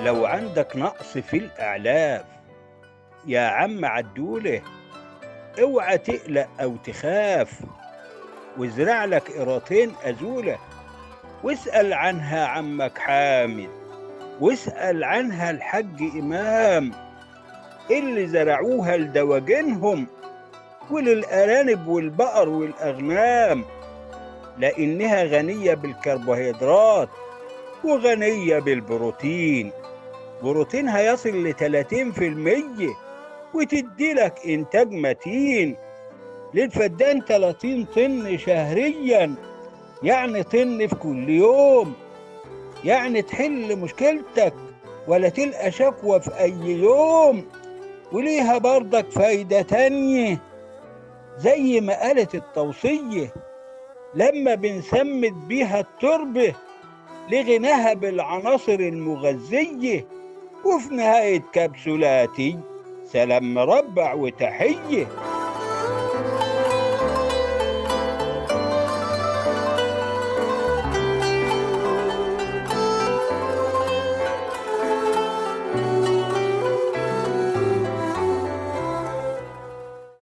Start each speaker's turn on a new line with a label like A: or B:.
A: لو عندك نقص في الأعلاف يا عم عدوله اوعى تقلق أو تخاف وازرع لك قراطين أزولة واسأل عنها عمك حامد واسأل عنها الحج إمام اللي زرعوها لدواجنهم وللأرانب والبقر والأغنام لأنها غنية بالكربوهيدرات وغنية بالبروتين بروتينها يصل لتلاتين في المية وتدي لك إنتاج متين للفدان تلاتين طن شهريا يعني طن في كل يوم يعني تحل مشكلتك ولا تلقى شكوى في أي يوم وليها برضك فايدة تانية زي ما قالت التوصية لما بنسمد بيها التربة لغناها بالعناصر المغذية وفي نهاية كبسولاتي سلام مربع وتحية